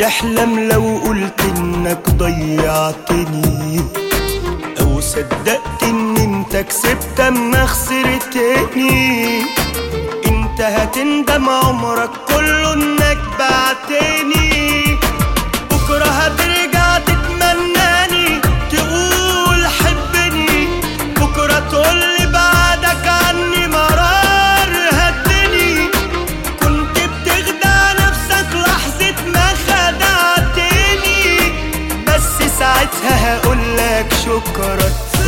تحلم لو قلت انك ضيعتني او صدقت ان انت كسبت اما خسرتني انت هتندم عمرك كله انك بعتني بكره هترجع تتمناني تقول حبني بكره تقولي بعدك عني مرار هدني كنت بتخدع نفسك لحظة ما خدعتني بس ساعتها هقولك شكرا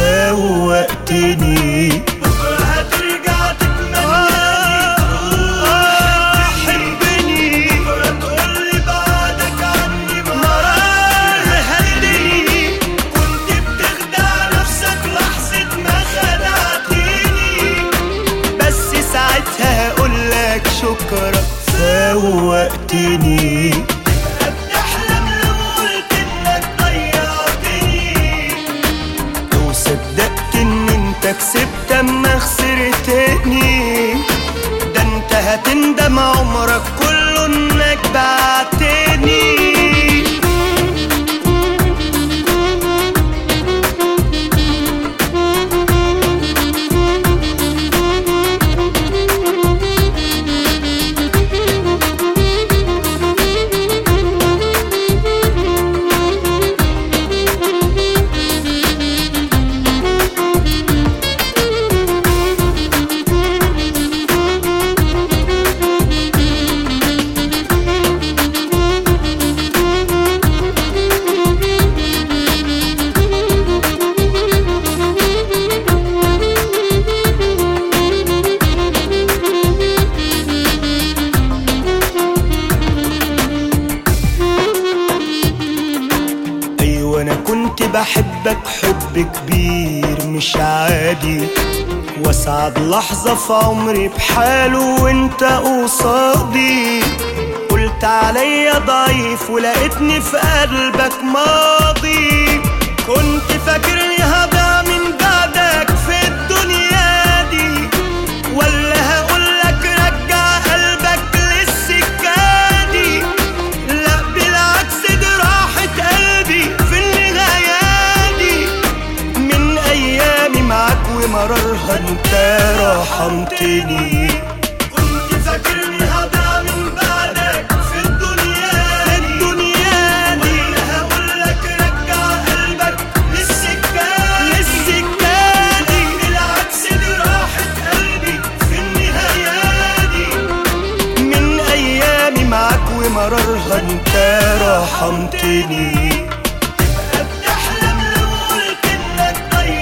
فوقتني بكرة هترجع تتمناني تقول حبني بكرة تقولي بعدك عني مرار هدني كنت بتخدع نفسك لحظة ما خدعتني بس ساعتها هقولك شكرا فوقتني بتحلم لو قلت انك ضيعتني لو صدقت ان انت كسبت اما خسرتني ده انت هتندم عمرك كله انك بعتني ايوه انا كنت بحبك حب كبير مش عادي واسعد لحظة في عمري بحاله وانت قصادي قلت عليا ضعيف ولقيتني في قلبك ماضي كنت فاكرني هضيع من بعدك في الدنيا دي ولا هقولك رجع قلبك للسكة دي لا بالعكس دي راحة قلبي في النهاية دي من أيامي معاك ومرارها انت رحمتني كنت فاكرني هضيع من بعدك في الدنيا دي الدنيا دي ولا هقولك رجع قلبك للسكة للسكة دي بالعكس دي راحة قلبي في النهاية دي من ايامي معاك ومرارها انت رحمتني تبقى بتحلم لو قلت انك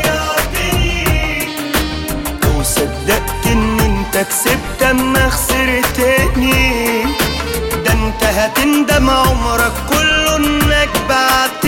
ضيعتني او صدقت ان انت كسبت اما خسرتني ده انت هتندم عمرك كله انك بعت